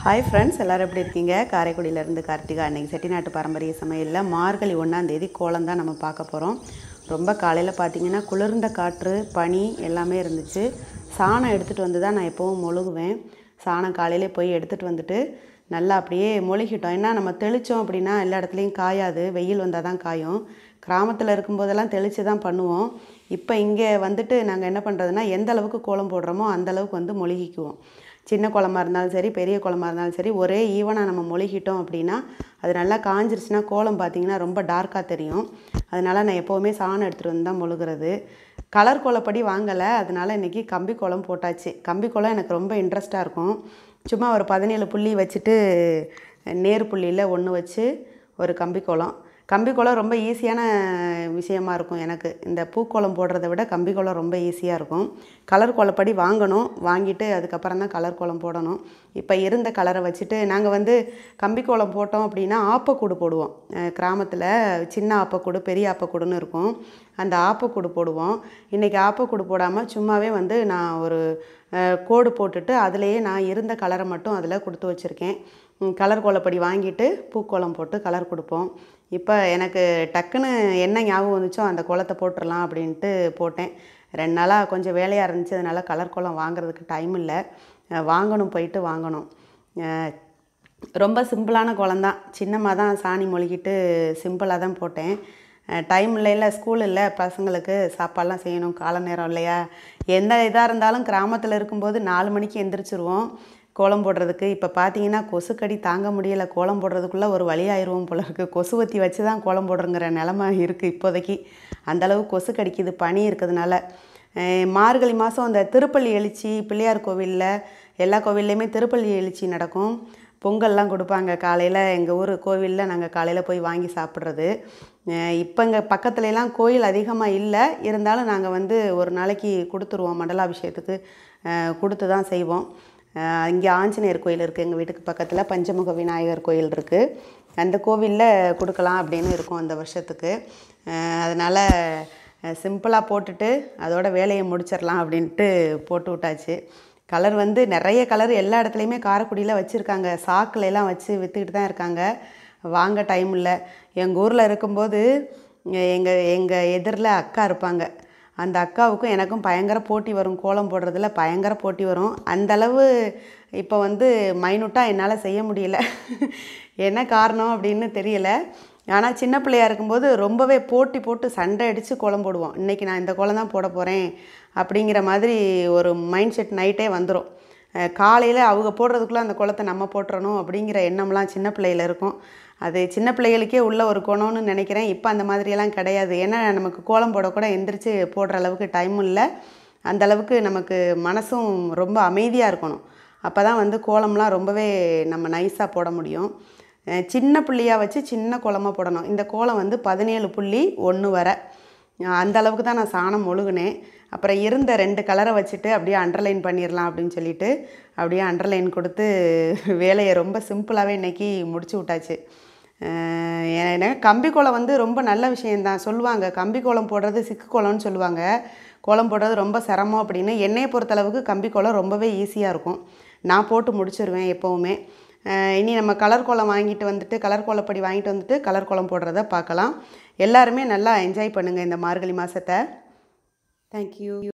hi friends எல்லோரும் எப்படி இருக்கீங்க காரைக்குடியிலேருந்து கார்த்திகா அன்னைக்கு செட்டிநாட்டு பாரம்பரிய சமையலில் மார்கழி ஒன்றாந்தேதி கோலம் தான் நம்ம பார்க்க போகிறோம் ரொம்ப காலையில் பார்த்தீங்கன்னா குளிர்ந்த காற்று பனி எல்லாமே இருந்துச்சு சாணம் எடுத்துகிட்டு வந்து தான் நான் எப்போவும் மொழுகுவேன் சாணம் காலையிலே போய் எடுத்துகிட்டு வந்துட்டு நல்லா அப்படியே மொழுகிட்டோம் ஏன்னா நம்ம தெளித்தோம் அப்படின்னா எல்லா இடத்துலையும் காயாது வெயில் வந்தால் தான் காயும் கிராமத்தில் இருக்கும்போதெல்லாம் தெளித்து தான் பண்ணுவோம் இப்போ இங்கே வந்துட்டு நாங்கள் என்ன பண்ணுறதுனா எந்த அளவுக்கு கோலம் போடுறோமோ அந்த அளவுக்கு வந்து மொழுகிக்குவோம் சின்ன குளமா இருந்தாலும் சரி பெரிய குளமா இருந்தாலும் சரி ஒரே ஈவனாக நம்ம மொழிகிட்டோம் அப்படின்னா அது நல்லா காஞ்சிருச்சுன்னா கோலம் பார்த்தீங்கன்னா ரொம்ப டார்க்காக தெரியும் அதனால் நான் எப்போவுமே சாணம் எடுத்துகிட்டு வந்து தான் மொழுகிறது கலர் கோலப்படி வாங்கலை அதனால் இன்றைக்கி கம்பி கோலம் போட்டாச்சு கம்பி கோலம் எனக்கு ரொம்ப இன்ட்ரெஸ்ட்டாக இருக்கும் சும்மா ஒரு பதினேழு புள்ளி வச்சுட்டு நேர் புள்ளியில் ஒன்று வச்சு ஒரு கம்பி கோலம் கம்பி கோலம் ரொம்ப ஈஸியான விஷயமா இருக்கும் எனக்கு இந்த பூக்கோலம் போடுறத விட கம்பி கோலம் ரொம்ப ஈஸியாக இருக்கும் கலர் கோலப்படி வாங்கணும் வாங்கிட்டு அதுக்கப்புறம் தான் கலர் கோலம் போடணும் இப்போ இருந்த கலரை வச்சுட்டு நாங்கள் வந்து கம்பி கோலம் போட்டோம் அப்படின்னா ஆப்பக்கூடு போடுவோம் கிராமத்தில் சின்ன ஆப்பக்கூடு பெரிய ஆப்பக்கூடுன்னு இருக்கும் அந்த ஆப்பக்கூடு போடுவோம் இன்றைக்கி ஆப்பக்கூடு போடாமல் சும்மாவே வந்து நான் ஒரு அஹ், கோடு போட்டுட்டு அதுலேயே நான் இருந்த கலரை மட்டும் அதில் கொடுத்து வச்சுருக்கேன் ம், கலர் கோலப்படி வாங்கிட்டு பூக்கோலம் போட்டு கலர் கொடுப்போம் இப்போ எனக்கு டக்குன்னு என்ன ஞாபகம் வந்துச்சோ அந்த கோலத்தை போட்டுடலாம் அப்படின்ட்டு போட்டேன் ரெண்டு நாளாக கொஞ்சம் வேலையாக இருந்துச்சு அதனால் கலர் கோலம் வாங்குறதுக்கு டைம் இல்லை அஹ், வாங்கணும் போயிட்டு வாங்கணும் அஹ், ரொம்ப சிம்பிளான கோலம்தான் சின்னமாக தான் சாணி மொழிகிட்டு சிம்பிளாக தான் போட்டேன் டைம் இல்லைல்ல ஸ்கூல் இல்லை பசங்களுக்கு சாப்பாடெலாம் செய்யணும் கால நேரம் இல்லையா எந்த இதாக இருந்தாலும் கிராமத்தில் இருக்கும்போது நாலு மணிக்கு எந்திரிச்சிருவோம் கோலம் போடுறதுக்கு இப்போ பார்த்தீங்கன்னா கொசுக்கடி தாங்க முடியலை கோலம் போடுறதுக்குள்ளே ஒரு வழி ஆயிடுவோம் போல இருக்குது கொசுவத்தி வச்சு தான் கோலம் போடுறங்கிற நிலமை இருக்குது இப்போதைக்கு அந்தளவு கொசு கடிக்குது பனி இருக்கிறதுனால அஹ் மார்கழி மாதம் அந்த திருப்பள்ளி எழுச்சி பிள்ளையார் கோவிலில் எல்லா கோவில்லையுமே திருப்பள்ளி எழுச்சி நடக்கும் பொங்கல்லாம் கொடுப்பாங்க காலையில் எங்கள் ஊர் கோவிலில் நாங்கள் காலையில் போய் வாங்கி சாப்பிட்றது இப்போ இங்கே பக்கத்துலலாம் கோயில் அதிகமாக இல்லை இருந்தாலும் நாங்கள் வந்து ஒரு நாளைக்கு கொடுத்துருவோம் மண்டலாபிஷேகத்துக்கு அஹ் கொடுத்து தான் செய்வோம் அஹ் இங்கே ஆஞ்சநேயர் கோயில் இருக்குது எங்கள் வீட்டுக்கு பக்கத்தில் பஞ்சமுக விநாயகர் கோயில் இருக்குது அந்த கோவிலில் கொடுக்கலாம் அப்படின்னு இருக்கும் அந்த வருஷத்துக்கு அதனால் சிம்பிளாக போட்டுட்டு அதோட வேலையை முடிச்சிடலாம் அப்படின்ட்டு போட்டு விட்டாச்சு கலர் வந்து நிறைய கலர் எல்லா இடத்துலையுமே காரைக்குடியில் வச்சுருக்காங்க சாக்குல எல்லாம் வச்சு விற்றுக்கிட்டு தான் இருக்காங்க வாங்க டைம் இல்லை எங்கள் ஊரில் இருக்கும்போது எங்கள் எங்கள் எதிரில் அக்கா இருப்பாங்க அந்த அக்காவுக்கும் எனக்கும் பயங்கர போட்டி வரும் கோலம் போடுறதுல பயங்கர போட்டி வரும் அந்த அளவு இப்போ வந்து மைனூட்டாக என்னால் செய்ய முடியல என்ன காரணம் அப்படின்னு தெரியல ஆனால் சின்ன பிள்ளையா இருக்கும்போது ரொம்பவே போட்டி போட்டு சண்டை அடித்து கோலம் போடுவோம் இன்றைக்கி நான் இந்த கோலம் தான் போட போகிறேன் அப்படிங்கிற மாதிரி ஒரு மைண்ட் செட் நைட்டே வந்துடும் காலையில் அவங்க போடுறதுக்குள்ளே அந்த குளத்தை நம்ம போட்டுறணும் அப்படிங்கிற எண்ணம்லாம் சின்ன பிள்ளையில இருக்கும் அது சின்ன பிள்ளைகளுக்கே உள்ள ஒரு குணம்னு நினைக்கிறேன் இப்போ அந்த மாதிரியெல்லாம் கிடையாது ஏன்னா நமக்கு கோலம் போடக்கூட எந்திரிச்சு போடுற அளவுக்கு டைமும் இல்லை அந்த அளவுக்கு நமக்கு மனசும் ரொம்ப அமைதியாக இருக்கணும் அப்போ தான் வந்து கோலம்லாம் ரொம்பவே நம்ம நைஸாக போட முடியும் அஹ் சின்ன புள்ளியாக வச்சு சின்ன கோலமாக போடணும் இந்த கோலம் வந்து பதினேழு புள்ளி ஒன்று வரை அஹ் அந்த அளவுக்கு தான் நான் சாணம் மொழுகுனேன் அப்புறம் இருந்த ரெண்டு கலரை வச்சுட்டு அப்படியே அண்டர்லைன் பண்ணிடலாம் அப்படின்னு சொல்லிட்டு அப்படியே அண்டர்லைன் கொடுத்து வேலையை ரொம்ப சிம்பிளாகவே இன்றைக்கி முடிச்சு விட்டாச்சு அஹ் ஏன்னா கம்பி கோலம் வந்து ரொம்ப நல்ல விஷயந்தான் சொல்லுவாங்க கம்பி கோலம் போடுறது சிக்கு கோலம்னு சொல்லுவாங்க கோலம் போடுறது ரொம்ப சிரமம் அப்படின்னு என்னையை பொறுத்தளவுக்கு கம்பி கோலம் ரொம்பவே ஈஸியாக இருக்கும் நான் போட்டு முடிச்சிருவேன் எப்போவுமே அஹ் இனி நம்ம கலர் கோலம் வாங்கிட்டு வந்துட்டு கலர் கோலப்படி வாங்கிட்டு வந்துட்டு கலர் கோலம் போடுறத பார்க்கலாம் எல்லாருமே நல்லா என்ஜாய் பண்ணுங்கள் இந்த மார்கழி மாதத்தை தேங்க்யூ